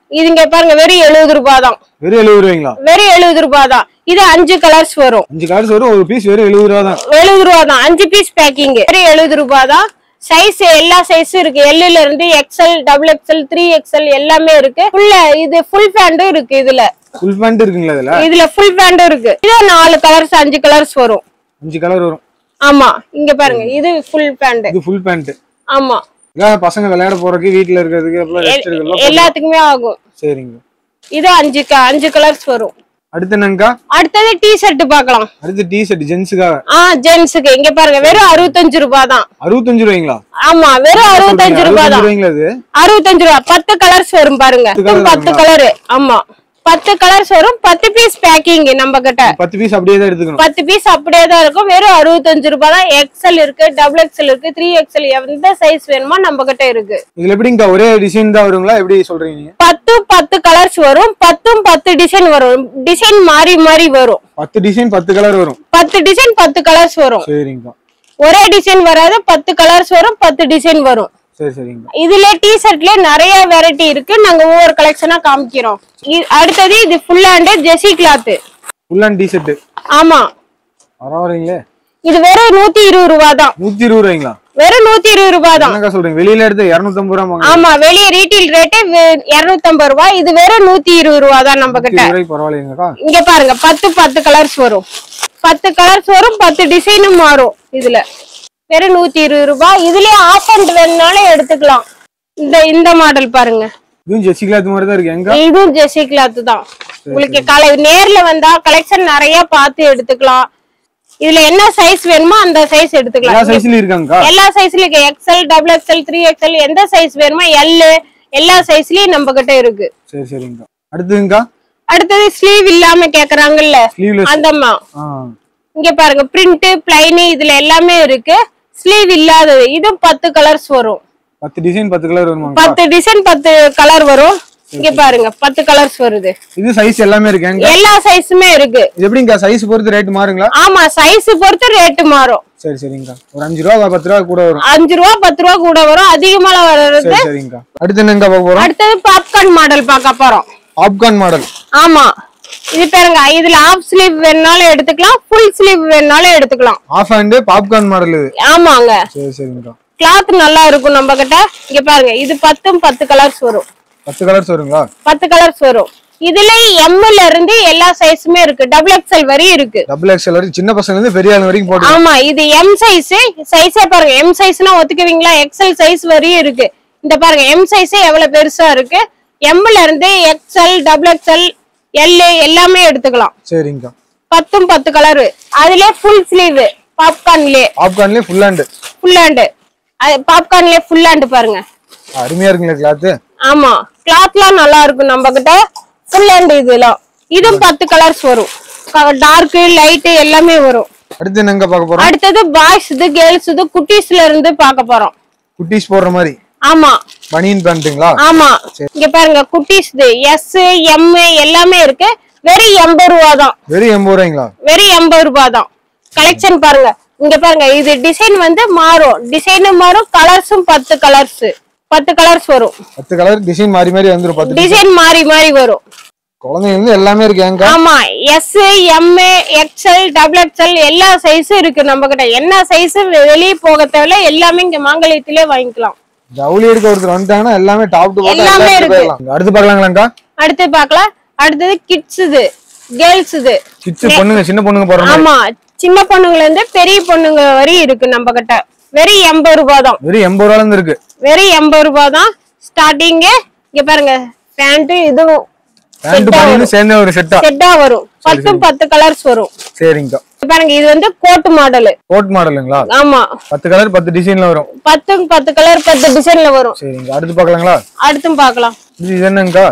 இது இங்க பாருங்க வெறும் எழுபது ரூபாய் தான் வெறும் எழுபது ரூபாய்ங்களா வெறும் எழுபது ரூபாய் தான் இது அஞ்சு கலர்ஸ் வரும் அஞ்சு கார்ட்ஸ் வரும் ஒரு பீஸ் வெறும் எழுபது ரூபா தான் எழுபது ரூபா தான் அஞ்சு பீஸ் பேக்கிங் வெறும் எழுபது ரூபா தான் சைஸ் எல்லா சைஸும் இருக்கு எல்லுல இருந்து XL double XL three XL எல்லாமே இருக்கு ஃபுல்ல இது ஃபுல் பேண்டும் இருக்கு இதுல ஃபுல் பேண்ட் இருக்குங்களா இதுல இதுல ஃபுல் பேண்டும் இருக்கு இது நாலு கலர்ஸ் அஞ்சு கலர்ஸ் வரும் அஞ்சு கலர் வரும் ஆமா இங்க பாருங்க இது ஃபுல் பேண்ட் இது ஃபுல் பேண்ட் ஆமா இதான் பசங்க விளையாட போறதுக்கு வீட்ல இருக்கிறதுக்கு அப்புறம் ரெஸ்ட் எடுக்கலாம் எல்லாத்துக்குமே ஆகும் சரிங்க இது அஞ்சு க- அஞ்சு கலர்ஸ் வரும் அடுத்து என்னங்கக்கா அடுத்தது டி ஷர்ட் பார்க்கலாம் அடுத்து டி ஷர்ட் ஜென்ஸுக்காக ஆ ஜென்ஸுக்கு இங்க பாருங்க வெறும் அறுபத்தஞ்சு ரூபாய் தான் அறுபத்தஞ்சு ரூபாய்ங்களா ஆமா வெறும் அறுபத்தஞ்சு ரூபாய் தான் ரூபாய்ங்களா இது அறுபத்தஞ்சு ரூபா பத்து கலர்ஸ் வரும் பாருங்க colour பத்து கலர் ஆமா பத்து கலர்ஸ் வரும் பத்து பீஸ் பேக்கிங் நம்ம கிட்ட பத்து பீஸ் அப்படியே தான் எடுத்துக்கணும் பத்து பீஸ் அப்படியே தான் இருக்கும் வெறும் அறுபத்தஞ்சு ரூபாய் தான் எக்ஸ்எல் இருக்கு டபுள் எக்ஸ்எல் இருக்கு த்ரீ எக்ஸ்எல் எந்த சைஸ் வேணுமோ நம்ம கிட்ட இருக்கு இதுல எப்படிங்கக்கா ஒரே டிசைன் தான் வருங்களா எப்படி சொல்றீங்க நீங்க பத்து பத்து கலர்ஸ் வரும் பத்தும் பத்து டிசைன் வரும் டிசைன் மாறி மாறி வரும் பத்து டிசைன் பத்து கலர் வரும் பத்து டிசைன் பத்து கலர்ஸ் வரும் சரிங்கக்கா ஒரே டிசைன் வராது பத்து கலர்ஸ் வரும் பத்து டிசைன் வரும் சரி சரிங்கக்கா இதுல டி ஷர்ட்ல நிறைய வெரைட்டி இருக்கு நாங்க ஒவ்வொரு கலெக்ஷனா காமிக்கிறோம் இ- அடுத்தது இது full hand jersey cloth full and T shirt ஆமா பரவாயில்லைங்களே இது வெறும் நூத்தி இருபது ரூபா தான் நூத்தி இருபது ரூபாய்ங்களா வெறும் நூத்தி இருபது ரூபா தான் என்னக்கா சொல்றீங்க வெளியில எடுத்து இருநூத்தம்பது ரூபா வாங்க ஆமா வெளிய ரீட்டைல் ரேட்டு இருநூத்தம்பது ரூபாய் இது வெறும் நூத்தி இருபது ரூபா தான் நம்ம கிட்ட இருபது ரூபாய்க்கு பரவாயில்லைங்கக்கா இங்க பாருங்க பத்து பத்து கலர்ஸ் வரும் பத்து கலர்ஸ் வரும் பத்து டிசைனும் மாறும் இதுல வெறும் நூத்தி இருபது ரூபாய் இதுலயே ஆஃப் அண்ட் வேணுனாலும் எடுத்துக்கலாம் இந்த இந்த மாடல் பாருங்க இதுவும் ஜெர்சி கிளாத் மாதிரி தான் இருக்கு எங்க இதுவும் ஜெர்சி கிளாத் தான் உங்களுக்கு கலை நேர்ல வந்தா கலெக்ஷன் நிறைய பார்த்து எடுத்துக்கலாம் இதுல என்ன சைஸ் வேணுமோ அந்த சைஸ் எல்லா எடுத்துக்கலாம் சைஸ்லயும் இருக்காங்கக்கா எல்லா சைஸ்லயும் இருக்கு XL double XL three XL எந்த சைஸ் வேணுமோ எல் எல்லா சைஸ்லயும் நம்ம கிட்ட இருக்கு சரி சரிங்கக்கா அடுத்ததுங்கக்கா அடுத்தது ஸ்லீவ் இல்லாம கேக்குறாங்கல்ல ஸ்லீவ்லெஸ் அந்தம்மா ஆ இங்க பாருங்க பிரிண்ட் பிளைன் இதுல எல்லாமே இருக்கு ஸ்லீவ் இல்லாதது இதுவும் பத்து கலர்ஸ் வரும் பத்து டிசைன் பத்து கலர் வருமாங்க பத்து டிசைன் பத்து கலர் வரும் இங்க பாருங்க பத்து கலர்ஸ் வருது இது சைஸ் எல்லாமே இருக்கு எங்க எல்லா சைஸுமே இருக்கு இது எப்படிங்கக்கா சைஸ் பொறுத்து ரேட் மாறுங்களா ஆமா சைஸ் பொறுத்து ரேட்டு மாறும் சரி சரிங்கக்கா ஒரு அஞ்சு ரூபா பத்து ரூபா கூட வரும் அஞ்சு ரூபா பத்து ரூபா கூட வரும் அதிகமா வர்றது சரி சரிங்கக்கா அடுத்து என்னங்கக்கா பார்க்க போறோம் அடுத்தது பாப்கார்ன் மாடல் பார்க்க போறோம் பாப்கார்ன் மாடல் ஆமா இது பாருங்க இதுல ஆஃப் ஸ்லீவ் வேணுனாலும் எடுத்துக்கலாம் ஃபுல் ஸ்லீவ் வேணுனாலும் எடுத்துக்கலாம் ஆஃப் ஹேண்டு பாப்கார்ன் மாடல் இது ஆமாங்க சரி சரிங்கக்கா கிளாத் நல்லா இருக்கும் நம்ம கிட்ட இங்க பாருங்க இது பத்தும் பத்து கலர்ஸ் வரும் பத்து கலர்ஸ் வருங்களா பத்து கலர்ஸ் வரும் இதுல எம்ல இருந்து எல்லா சைஸுமே இருக்கு டபுள் எக்ஸ்எல் வரை இருக்கு டபுள் எக்ஸ்எல் வரைக்கும் சின்ன பசங்க இருந்து பெரிய ஆள் வரைக்கும் போட்டு ஆமா இது எம் சைஸ் சைஸே பாருங்க எம் சைஸ்னா ஒத்துக்குவீங்களா எக்ஸ்எல் சைஸ் வரையும் இருக்கு இந்த பாருங்க எம் சைஸே எவ்வளவு பெருசா இருக்கு எம்ல இருந்து எக்ஸ்எல் டபுள் எக்ஸ்எல் எல் எல்லாமே எடுத்துக்கலாம் சரிங்கக்கா பத்தும் பத்து கலரு அதுலயே ஃபுல் ஸ்லீவ் பாப்கார்ன்லயே பாப்கார்ன்லயே ஃபுல் ஹேண்டு ஃபுல் ஹேண்டு பாப்கார்ன்லயே ஃபுல் ஹேண்டு பாருங்க அருமையா இருக்குங்களா கிளாத்து ஆமா கிளாத்லாம் நல்லா இருக்கும் நம்ம கிட்ட ஃபுல் ஹேண்ட் இதெல்லாம் இதுவும் பத்து கலர்ஸ் வரும் டார்க் லைட் எல்லாமே வரும் அடுத்து என்னங்க பார்க்க போறோம் அடுத்தது பாய்ஸ் இது கேர்ள்ஸ் இது குட்டீஸ்ல இருந்து பார்க்க போறோம் குட்டீஸ் போடுற மாதிரி ஆமா பனியன் பேண்ட்டுங்களா ஆமா இங்க பாருங்க குட்டீஸ் எஸ் எம் எல்லாமே இருக்கு வெறும் எண்பது ரூபா தான் வெறும் எண்பது ரூபாய்ங்களா வெறும் எண்பது ரூபா தான் கலெக்ஷன் பாருங்க இங்க பாருங்க இது டிசைன் வந்து மாறும் டிசைனும் மாறும் கலர்ஸும் பத்து கலர்ஸ் பத்து கலர்ஸ் வரும் பத்து கலர் டிசைன் மாறி மாறி வந்துரும் பத்து டிசைன் மாறி மாறி வரும் குழந்தைங்க இருந்து எல்லாமே இருக்கு ஏங்க ஆமா S M XL double XL எல்லா சைஸும் இருக்கு நம்ம கிட்ட என்ன சைஸ் வெளியே போக தேவையில்ல எல்லாமே இங்க மாங்கல்யத்திலே வாங்கிக்கலாம் ஜவுளி எடுக்க ஒருத்தர் வந்துட்டாங்கன்னா எல்லாமே டாப் டு எல்லாமே இருக்கு. போயிடலாம் அடுத்து பார்க்கலாங்களாங்கா அடுத்து பார்க்கலாம் அடுத்தது கிட்ஸ் இது கேர்ள்ஸ் இது கிட்ஸ் பொண்ணுங்க சின்ன பொண்ணுங்க போடுற மாதிரி ஆமா சின்ன பொண்ணுங்கல இருந்து பெரிய பொண்ணுங்க வரையும் இருக்கு நம்ம கிட்ட வெறும் எண்பது ரூபாய் தான் வெறும் எண்பது ரூபால இருந்து இருக்கு வெறும் எண்பது ரூபாய் தான் ஸ்டார்டிங் இங்க பாருங்க பேண்ட் இதுவும் பேண்ட் பனியன் சேர்ந்த ஒரு செட்டா செட்டா வரும் பத்தும் பத்து கலர்ஸ் வரும் சரிங்கக்கா இங்க பாருங்க இது வந்து கோட் மாடல் கோட் மாடலுங்களா ஆமா பத்து கலர் பத்து டிசைன்ல வரும் பத்தும் பத்து கலர் பத்து டிசைன்ல வரும் சரிங்க அடுத்து பார்க்கலாங்களா அடுத்தும் பார்க்கலாம் இது இது என்னங்கக்கா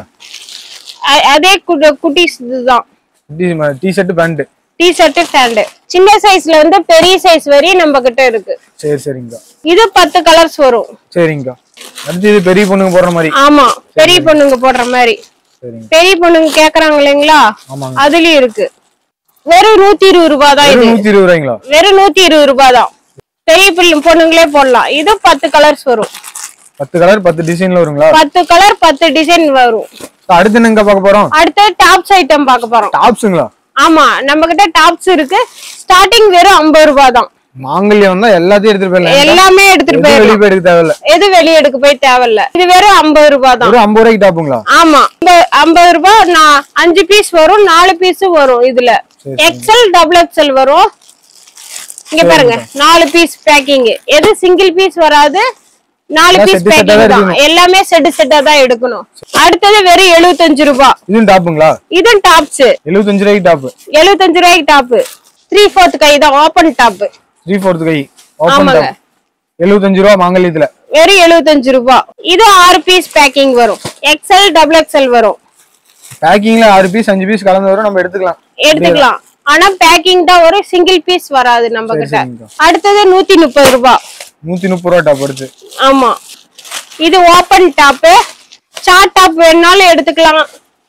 அ- அதே குட்- குட்டீஸ் இதுதான் T shirt pant T shirt pant சின்ன சைஸ்ல வந்து பெரிய சைஸ் வரையும் நம்ம கிட்ட இருக்கு சரி சரிங்கக்கா இது பத்து கலர்ஸ் வரும் சரிங்கக்கா அடுத்து இது பெரிய பொண்ணுங்க போடுற மாதிரி ஆமா பெரிய பொண்ணுங்க போடுற மாதிரி சரிங்க பெரிய பொண்ணுங்க கேக்குறாங்க இல்லைங்களா ஆமாங்க அதுலயும் இருக்கு வெறும் நூத்தி இருபது ரூபாய் தான் இது வெறும் நூத்தி இருபது ரூபாய்ங்களா வெறும் நூத்தி இருபது ரூபாய் தான் பெரிய பிள்ளை பொண்ணுங்களே போடலாம் இது பத்து கலர்ஸ் வரும் பத்து கலர் பத்து டிசைன்ல வருங்களா பத்து கலர் பத்து டிசைன் வரும் அடுத்து என்னங்க பார்க்க போறோம் அடுத்து டாப்ஸ் ஐட்டம் பார்க்க போறோம் டாப்ஸுங்களா ஆமா நம்ம கிட்ட டாப்ஸ் இருக்கு ஸ்டார்டிங் வெறும் ஐம்பது ரூபாய் தான் மாங்கல்யம் தான் எல்லாத்தையும் எடுத்துட்டு போயிடலாம் எல்லாமே எடுத்துட்டு எதுவும் வெளியே போயிடலாம் போய் எடுக்க தேவையில்ல எது வெளியே எடுக்க போய் தேவையில்ல இது வெறும் ஐம்பது ரூபாய் தான் ஒரு ஐம்பது ரூபாய்க்கு டாப்புங்களா ஆமா இந்த ஐம்பது ரூபாய் நான் அஞ்சு பீஸ் வரும் நாலு பீஸ் வரும் இதுல சரி, எக்ஸல் டபுள் எக்ஸல் வரும் இங்க பாருங்க நாலு பீஸ் பேக்கிங் எது சிங்கிள் பீஸ் வராது நாலு எல்லாம் பீஸ் set set ஆ தான் பேக்கிங் தான் எடுக்கணும். எல்லாமே செட்டு செட்டா தான் எடுக்கணும் அடுத்தது வெறும் எழுபத்தஞ்சு ரூபாய் இதுவும் டாப்புங்களா இது டாப்ஸ் எழுபத்தஞ்சு ரூபாய்க்கு டாப்பு எழுபத்தஞ்சு ரூபாய்க்கு டாப் த்ரீ ஃபோர்த் கை தான் ஓபன் டாப் த்ரீ ஃபோர்த் கை ஓப்பன் ஆமாங்க. டாப் எழுபத்தஞ்சு ரூபா மாங்கல்யத்துல வெறும் எழுபத்தஞ்சு ரூபாய் இது ஆறு பீஸ் பேக்கிங் வரும் எக்ஸல் டபுள் எக்ஸல் வரும் பேக்கிங்ல ஆறு பீஸ் அஞ்சு பீஸ் கலந்து வரும் நம்ம எடுத்துக்கலாம் எடுத்துக்கலாம் ஆனா பேக்கிங் தான் வரும் சிங்கிள் பீஸ் வராது நம்ம சரி, கிட்ட சரிங்கக்கா. அடுத்தது நூத்தி முப்பது ரூபாய் நூத்தி முப்பது ரூபா டாப் எடுத்து ஆமா இது ஓபன் டாப் ஷார்ட் டாப் வேணுனாலும் எடுத்துக்கலாம்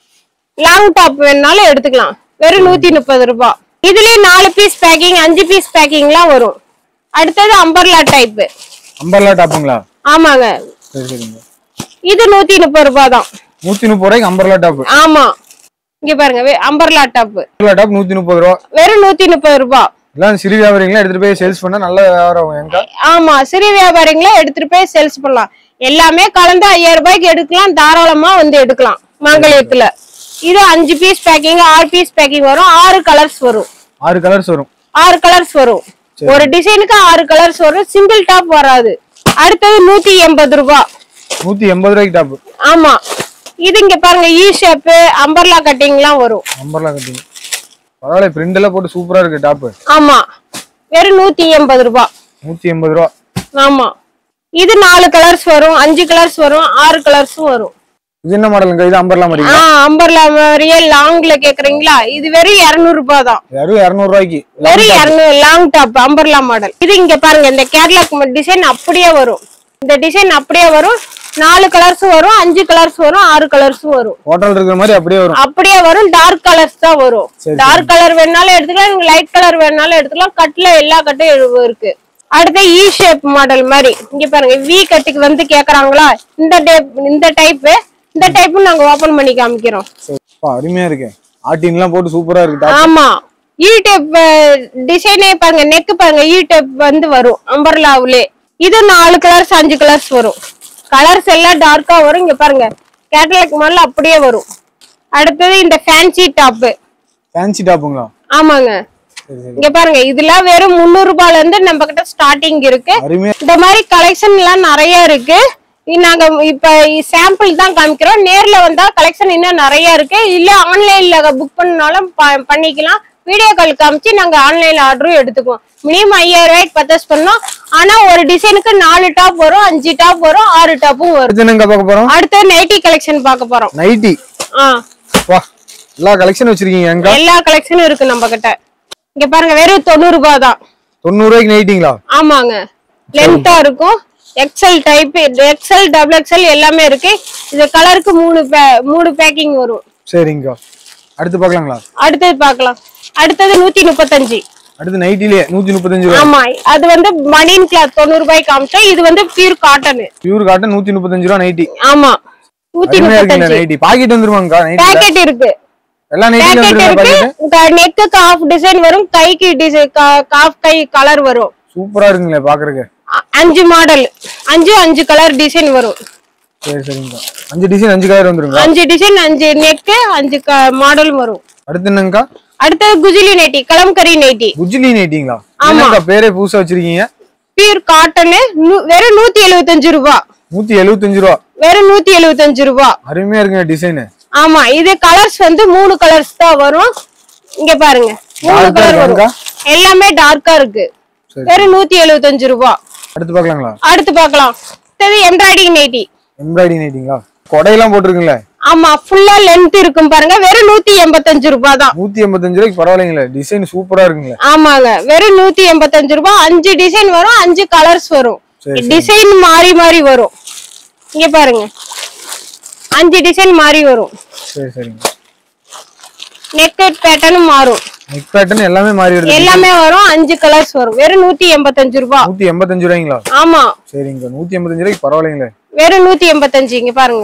லாங் டாப் வேணுனாலும் எடுத்துக்கலாம் வெறும் நூத்தி முப்பது ரூபாய் இதுலயே நாலு பீஸ் பேக்கிங் அஞ்சு பீஸ் பேக்கிங்லாம் வரும் அடுத்தது அம்பர்லா டைப் அம்பர்லா டாப்புங்களா ஆமாங்க சரி சரிங்க இது நூத்தி முப்பது ரூபாய் தான் நூத்தி முப்பது ரூபாய்க்கு அம்பர்லா டாப் ஆமா இங்க பாருங்க வே- அம்பர்லா டாப் அம்பர்லா டாப் நூத்தி முப்பது ரூபா வெறும் நூத்தி முப்பது ரூபாய் எல்லாம் சிறு வியாபாரிங்களா எடுத்துட்டு போய் சேல்ஸ் பண்ணா நல்ல வியாபாரம் ஆகும் எங்க ஆமா சிறு வியாபாரிங்களே எடுத்துட்டு போய் சேல்ஸ் பண்ணலாம் எல்லாமே கலந்து ஐயாயிரம் ரூபாய்க்கு எடுக்கலாம் தாராளமா வந்து எடுக்கலாம் மாங்கல்யத்துல இது அஞ்சு பீஸ் பேக்கிங் ஆறு பீஸ் பேக்கிங் வரும் ஆறு கலர்ஸ் வரும் ஆறு கலர்ஸ் வரும் ஆறு கலர்ஸ் வரும் ஒரு டிசைனுக்கு ஆறு கலர்ஸ் வரும் சிங்கிள் டாப் வராது அடுத்தது நூத்தி எண்பது ரூபாய் நூத்தி எண்பது ரூபாய்க்கு டாப் ஆமா இது இங்க பாருங்க ஈ ஷேப்பு அம்பர்லா கட்டிங்லாம் வரும் அம்பர்லா கட்டிங் பரவாயில்ல பிரிண்ட் எல்லாம் போட்டு சூப்பரா இருக்கு டாப் ஆமா வெறும் நூத்தி எண்பது ரூபாய் நூத்தி எண்பது ரூபா ஆமா இது நாலு கலர்ஸ் வரும் அஞ்சு கலர்ஸ் வரும் ஆறு கலர்ஸும் வரும் இது என்ன மாடலுங்க இது அம்பர்லா மாதிரி ஆ அம்பர்லா மாதிரியே லாங்ல கேக்குறீங்களா இது வெறும் இருநூறு ரூபாய் தான் வெறும் இருநூறு ரூபாய்க்கு வெறும் இருநூறு லாங் டாப் அம்பர்லா மாடல் இது இங்க பாருங்க இந்த கேரளா டிசைன் அப்படியே வரும் இந்த டிசைன் அப்படியே வரும் நாலு கலர்ஸும் வரும் அஞ்சு கலர்ஸ் வரும் ஆறு கலர்ஸும் வரும் ஹோட்டல் இருக்கிற மாதிரி அப்படியே வரும் அப்படியே வரும் டார்க் கலர்ஸ் தான் வரும் சரி, டார்க் கலர் வேணாலும் எடுத்துக்கலாம் லைட் கலர் வேணாலும் எடுத்துக்கலாம் கட்ல எல்லா கட்டும் எழு- இருக்கு அடுத்து ஈ ஷேப் மாடல் மாதிரி இங்க பாருங்க வி கட்டுக்கு வந்து கேக்குறாங்களா இந்த டைப் இந்த டைப் இந்த டைப்பும் நாங்க ஓபன் பண்ணி காமிக்கிறோம் சரி. அப்பா, அருமையா இருக்கு ஆட்டின் எல்லாம் போட்டு சூப்பரா இருக்கு டாப் ஆமா ஈ டைப் டிசைனே பாருங்க நெக் பாருங்க ஈ டைப் வந்து வரும் அம்பர்லாவுலே இது நாலு கலர்ஸ் அஞ்சு கலர்ஸ் வரும் கலர்ஸ் எல்லாம் டார்க்கா வரும் இங்க பாருங்க கேட்டலாக் மாடல் அப்படியே வரும் அடுத்தது இந்த ஃபேன்சி டாப்பு ஃபேன்சி டாப்புங்களா ஆமாங்க சரி சரி இங்க பாருங்க இதெல்லாம் வெறும் முந்நூறு ரூபாய்ல இருந்து நம்ம கிட்ட ஸ்டார்டிங் இருக்கு அருமையா இந்த மாதிரி கலெக்ஷன் எல்லாம் நிறைய இருக்கு இ- நாங்க இப்ப சாம்பிள் தான் காமிக்கிறோம் நேர்ல வந்தா கலெக்ஷன் இன்னும் நிறைய இருக்கு இல்ல ஆன்லைன்ல புக் பண்ணாலும் ப- பண்ணிக்கலாம் வீடியோ கால் காமிச்சு நாங்க ஆன்லைன்ல ஆர்டரும் எடுத்துக்குவோம் மினிமம் ஐயாயிரம் ரூபாய்க்கு பர்ச்சேஸ் பண்ணோம் ஆனா ஒரு டிசைனுக்கு நாலு டாப் வரும் அஞ்சு டாப் வரும் ஆறு டாப்பும் வரும் அடுத்து என்னங்க பார்க்க போறோம் அடுத்து நைட்டி கலெக்ஷன் பார்க்க போறோம் நைட்டி ஆ வா எல்லா கலெக்ஷன் வச்சிருக்கீங்க எங்க எல்லா கலெக்ஷனும் இருக்கு நம்ம கிட்ட இங்க பாருங்க வெறும் தொண்ணூறு ரூபாய் தான் தொண்ணூறு ரூபாய்க்கு நைட்டிங்களா ஆமாங்க லென்த்தா இருக்கும் XL type XL double XL எல்லாமே இருக்கு இது கலருக்கு மூணு பே- மூணு பேக்கிங் வரும் சரிங்க அடுத்து பார்க்கலாங்களா அடுத்தது பார்க்கலாம் அடுத்தது நூத்தி முப்பத்தஞ்சு அடுத்து நைட்டிலே நூத்தி முப்பத்தஞ்சு ரூபா ஆமா அது வந்து மணின் கிளாத் தொண்ணூறு ரூபாய்க்கு காமிச்சோம் இது வந்து பியூர் காட்டன் பியூர் காட்டன் நூத்தி முப்பத்தஞ்சு ரூபா நைட்டி ஆமா நூத்தி அருமையா இருக்குங்க முப்பத்தஞ்சு நைட்டி பாக்கெட் வந்துருவாங்கக்கா நைட்டி பேக்கெட் இருக்கு எல்லா நைட்டிலும் பேக்கெட் வந்துருங்க இருக்கு பாக்கெட் நெக்குக்கு ஆஃப் டிசைன் வரும் கைக்கு டிசைன் காஃப் கை கலர் வரும் சூப்பரா இருக்குங்களே பாக்குறதுக்கு அ- அஞ்சு மாடல் அஞ்சு அஞ்சு கலர் டிசைன் வரும் சரி சரிங்கக்கா அஞ்சு டிசைன் அஞ்சு கலர் வந்துருங்க அஞ்சு டிசைன் அஞ்சு நெக்கு அஞ்சு மாடல் வரும் அடுத்து என்னங்கக்கா அடுத்தது குஜிலி நைட்டி கலம்கரி நைட்டி குஜிலி நைட்டிங்களா என்னக்கா பேரே புதுசா வச்சிருக்கீங்க பியூர் காட்டனு வெறும் நூத்தி எழுபத்தஞ்சு ரூபா நூத்தி எழுபத்தஞ்சு ரூபா வெறும் நூத்தி எழுபத்தஞ்சு ரூபா அருமையா இருக்குங்க டிசைனு ஆமா இது கலர்ஸ் வந்து மூணு கலர்ஸ் தான் வரும் இங்க பாருங்க மூணு Dark ஆ கலர் வரும் இருக்காங்கா? எல்லாமே டார்க்கா இருக்கு சரி. வெறும் நூத்தி எழுபத்தஞ்சு ரூபா அடுத்து பார்க்கலாங்களா அடுத்து பார்க்கலாம் அடுத்தது எம்ப்ராய்டிங் நைட்டி எம்ப்ராய்டி நைட்டிங்களா கொடையெல்லாம் போட்டிருக்குங்களே ஆமா ஃபுல்லா லென்த் இருக்கும் பாருங்க வெறும் நூத்தி எண்பத்தஞ்சு ரூபா தான் நூத்தி எண்பத்தஞ்சு ரூபாய்க்கு பரவாயில்லைங்களே டிசைன் சூப்பரா இருக்குங்களே ஆமாங்க வெறும் நூத்தி எண்பத்தஞ்சு ரூபா அஞ்சு டிசைன் வரும் அஞ்சு கலர்ஸ் வரும் சரி, டிசைன் மாறி மாறி வரும் இங்க பாருங்க அஞ்சு டிசைன் மாறி வரும் சரி சரிங்க நெக் பேட்டர்னும் மாறும் நெக் பேட்டர்ன் எல்லாமே மாறி வருது எல்லாமே வரும் அஞ்சு கலர்ஸ் வரும் வெறும் நூத்தி எண்பத்தஞ்சு ரூபா நூத்தி எண்பத்தஞ்சு ரூபாய்ங்களா ஆமா சரிங்க நூத்தி எண்பத்தஞ்சு ரூபாய்க்கு பரவாயில்லைங்களே வெறும் நூத்தி எண்பத்தஞ்சு இங்க பாருங்க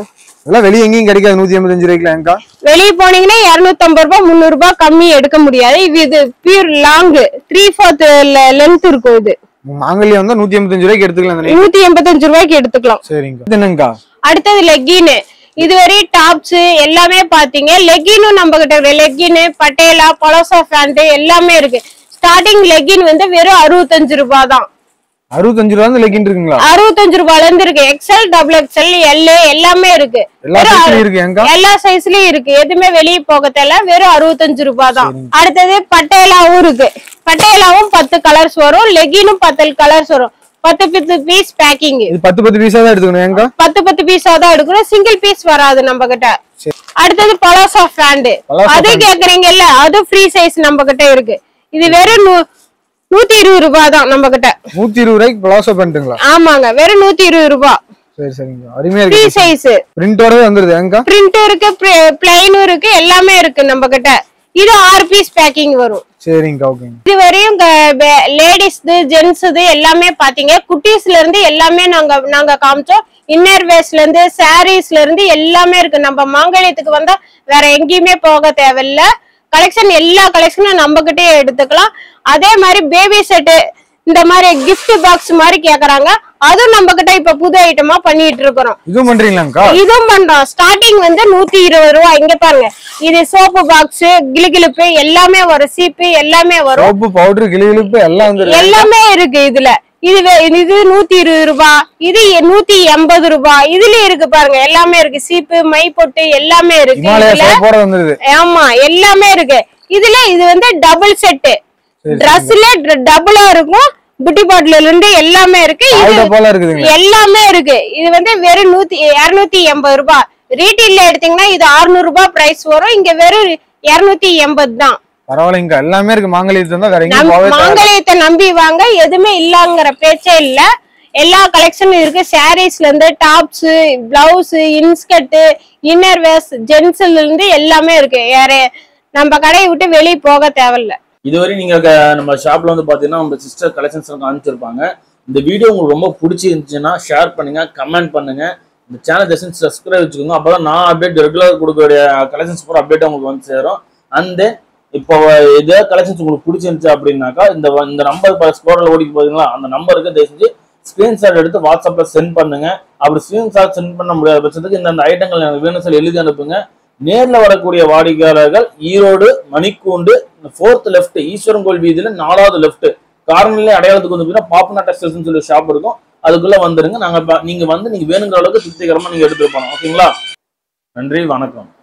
இதெல்லாம் வெளியே எங்கேயும் கிடைக்காது நூத்தி எண்பத்தஞ்சு ரூபாய்க்குலாம் ஏங்கா வெளிய போனீங்கன்னா இருநூத்தி ஐம்பது ரூபாய் முந்நூறு ரூபாய் கம்மி எடுக்க முடியாது இது இது pure long three fourth length இருக்கும் இது மாங்கல்யம் வந்தா நூத்தி எண்பத்தஞ்சு ரூபாய்க்கு எடுத்துக்கலாம் அந்த நெய். நூத்தி எண்பத்தஞ்சு ரூபாய்க்கு எடுத்துக்கலாம் சரிங்கக்கா இது என்னங்கக்கா அடுத்தது லெக்கின் இதுவரை டாப்ஸ் எல்லாமே பாத்தீங்க லெக்கினும் நம்ம கிட்ட இருக்கு லெக்கின் பட்டேலா பலோசா பேண்ட் எல்லாமே இருக்கு ஸ்டார்டிங் லெக்கின் வந்து வெறும் அறுபத்தஞ்சு ரூபாய் தான் அறுபத்தஞ்சு ரூபா லெக்கின் இருக்குங்களா அறுபத்தஞ்சு ரூபாய்ல இருந்து இருக்கு எக்ஸ்எல் டபுள் எக்ஸ்எல் எல் எல்லாமே இருக்கு எல்லா வெறும் சைஸ்லயும் இருக்கு ஏங்கா எல்லா சைஸ்லயும் இருக்கு எதுவுமே வெளியே போக தேவையில்ல வெறும் அறுபத்தஞ்சு ரூபாய் தான் அடுத்தது பட்டேலாவும் இருக்கு பட்டேலாவும் பத்து கலர்ஸ் வரும் லெகினும் பத்து கலர்ஸ் வரும் பத்து பத்து பீஸ் பேக்கிங் இது பத்து பத்து பீஸா தான் எடுத்துக்கணும் ஏங்கா பத்து பத்து பீஸா தான் எடுக்கணும் சிங்கிள் பீஸ் வராது நம்ம கிட்ட அடுத்தது பலாசா ஃபேண்ட் பலாசா அது கேக்குறீங்கல்ல அது ஃப்ரீ சைஸ் நம்ம கிட்ட இருக்கு இது வெறும் நூ- நூத்தி இருபது ரூபாய் தான் நம்ம கிட்ட நூத்தி இருபது ரூபாய்க்கு பிளாசோ பண்ணிட்டுங்களா ஆமாங்க வெறும் நூத்தி இருபது ரூபாய் சரி சரிங்க அருமையா ஃப்ரீ இருக்கு சைஸ் பிரிண்டோடவே வந்துருது ஏங்கா பிரிண்டும் இருக்கு பிளைனும் இருக்கு எல்லாமே இருக்கு நம்ம கிட்ட இது ஆறு பீஸ் பேக்கிங் வரும் சரிங்கக்கா ஓகேங்க இது வரையும் லேடிஸ் ஜென்ஸ் எல்லாமே பாத்தீங்க குட்டீஸ்ல இருந்து எல்லாமே நாங்க நாங்க காமிச்சோம் இன்னர் வேஸ்ட்ல இருந்து சாரீஸ்ல இருந்து எல்லாமே இருக்கு நம்ம மாங்கல்யத்துக்கு வந்தா வேற எங்கேயுமே போக தேவையில்ல கலெக்ஷன் எல்லா கலெக்ஷனும் நம்ம கிட்டே எடுத்துக்கலாம் அதே மாதிரி பேபி செட்டு இந்த மாதிரி gift பாக்ஸ் மாதிரி கேக்குறாங்க அதுவும் நம்ம கிட்ட இப்ப புது ஐட்டமா பண்ணிட்டு இருக்கிறோம் இதுவும் பண்றீங்களாங்கக்கா இதுவும் பண்றோம் ஸ்டார்டிங் வந்து நூத்தி இருபது ரூபா இங்க பாருங்க இது சோப்பு பாக்ஸ் கிளுகிளுப்பு எல்லாமே வரும் சீப்பு எல்லாமே வரும் சோப்பு பவுடர் கிளிகிழிப்பு எல்லாம் வந்துருது எல்லாமே இருக்கு இதுல இது வே- இது நூத்தி இருபது ரூபாய் இது நூத்தி எண்பது ரூபாய் இதுலயும் இருக்கு பாருங்க எல்லாமே இருக்கு சீப்பு மை பொட்டு எல்லாமே இருக்கு இமாலயா இதுல சோப்போட வந்துருது ஆமா எல்லாமே இருக்கு இதுல இது வந்து டபுள் செட்டு சரி, ட்ரெஸ்ல டபுளா இருக்கும் புட்டி பாட்டில இருந்து எல்லாமே இருக்கு இது ஆயுத போல இருக்குதுங்களா எல்லாமே இருக்கு இது வந்து வெறும் நூத்தி இருநூத்தி எண்பது ரூபாய் ரீட்டெயில்ல எடுத்தீங்கன்னா இது 600 ரூபாய் பிரைஸ் வரும் இங்க வெறும் இருநூத்தி எண்பது தான் பரவாயில்லைங்கக்கா எல்லாமே இருக்கு மாங்கல்யத்துல இருந்தா வேற எங்கேயும் நம்- போகவே தேவை மாங்கல்யத்தை நம்பி வாங்க எதுவுமே இல்லங்கிற பேச்சே இல்ல எல்லா கலெக்ஷனும் இருக்கு சாரீஸ்ல இருந்து tops blouse inskirt inner wears ஜென்ஸ்ல இருந்து எல்லாமே இருக்கு யார நம்ம கடையை விட்டு வெளியே போக தேவையில்ல இதுவரை நீங்க க- நம்ம ஷாப்ல வந்து பாத்தீங்கன்னா உங்க சிஸ்டர் கலெக்ஷன்ஸ் காமிச்சிருப்பாங்க இந்த வீடியோ உங்களுக்கு ரொம்ப பிடிச்சிருந்துச்சுன்னா ஷேர் பண்ணுங்க கமெண்ட் பண்ணுங்க இந்த சேனல் ஜஸ்ட் சப்ஸ்கிரைப் வச்சுக்கோங்க அப்பதான் நான் அப்டேட் ரெகுலர் கொடுக்கக்கூடிய கலெக்ஷன்ஸ் பூரா அப்டேட் உங்களுக்கு வந்து சேரும் அண்ட் இப்போ இதே கலெக்ஷன்ஸ் உங்களுக்கு பிடிச்சிருந்துச்சு அப்படின்னாக்கா இந்த வ- இந்த நம்பர் ஸ்கோரில் ஓடி போகுதுங்களா அந்த நம்பருக்கு தயவு செஞ்சு ஸ்கிரீன்ஷாட் எடுத்து வாட்ஸ்அப்ல சென்ட் பண்ணுங்க அப்படி ஸ்கிரீன்ஷாட் சென்ட் பண்ண முடியாத பட்சத்துக்கு இந்த இந்த ஐட்டங்கள் எனக்கு வேணும் சொல்லி எழுதி அனுப்புங்க நேர்ல வரக்கூடிய வாடிக்கையாளர்கள் ஈரோடு மணிக்கூண்டு ஃபோர்த் லெஃப்ட் ஈஸ்வரன் கோயில் வீதியில நாலாவது லெஃப்ட் கார்னர்ல அடையாளத்துக்கு வந்து போயின்னா பாப்பனா டெக்ஸ்டைல்ஸ்னு சொல்லி ஷாப் இருக்கும் அதுக்குள்ள வந்துருங்க நாங்க ப- நீங்க வந்து நீங்க வேணுங்கிற அளவுக்கு திருப்திகரமா நீங்க எடுத்துட்டு போனோம் ஓகேங்களா நன்றி வணக்கம்